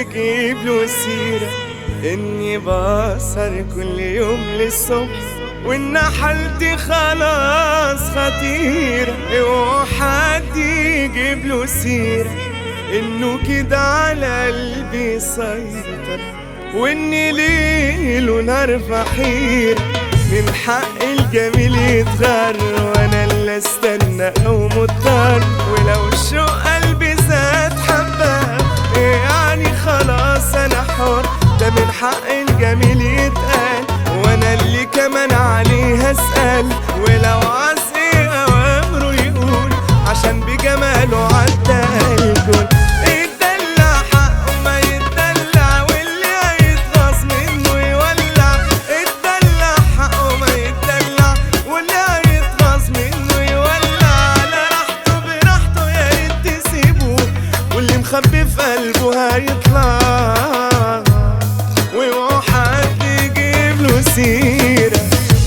يجيب له سيرة إني بسهر كل يوم للصبح وإن حالتي خلاص خطيرة اوعى حد يجيب له سيرة إنه كده على قلبي يسيطر وإني ليل ونهار في حيرة من حق الجميل يتغر وأنا اللي استنى أو مضطر ولو الشوق قلبي زاد حبة يعني خلاص أنا حر ده من حق الجميل يتقال وأنا اللي كمان عليه أسأل ولو عايز إيه أوامره يقول عشان بجماله عدى الكل يتدلع حقه ما يتدلع واللي هيتغاظ منه يولع يتدلع حقه ما يتدلع واللي هيتغاظ منه يولع على راحته براحته يا ريت تسيبوه واللي مخبي في قلبه هيطلع واوعوا حد يجيب له سيره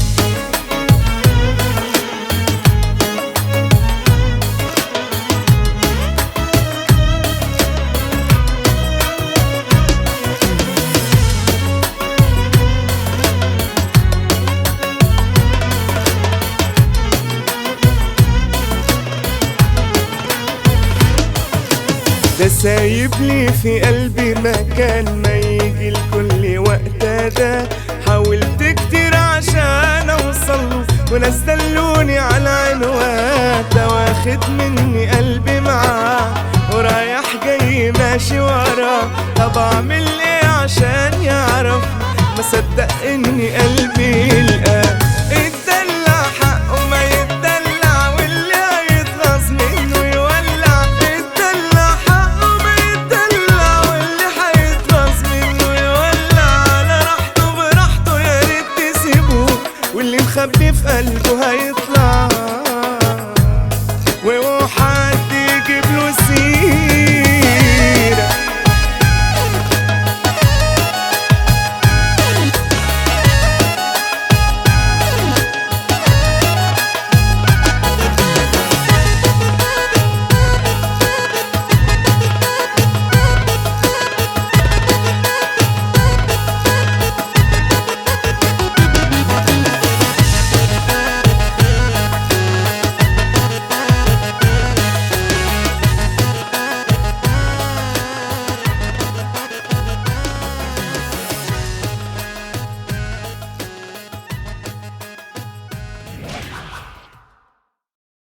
ده سايب لي في قلبي مكان ما يجي الكل وقت ده حاولت كتير عشان اوصله وناس دلوني على عنوان ده واخد مني قلبي معاه ورايح جاي ماشي وراه طب اعمل ايه عشان يعرف ما صدق اني قلبي لقاه اتدلع حقه ما يتدلع واللي هيتغاظ منه يولع اتدلع حقه ما يتدلع واللي هيتغاظ منه يولع على راحته براحته يا ريت تسيبوه واللي مخبي في قلبه هيطلع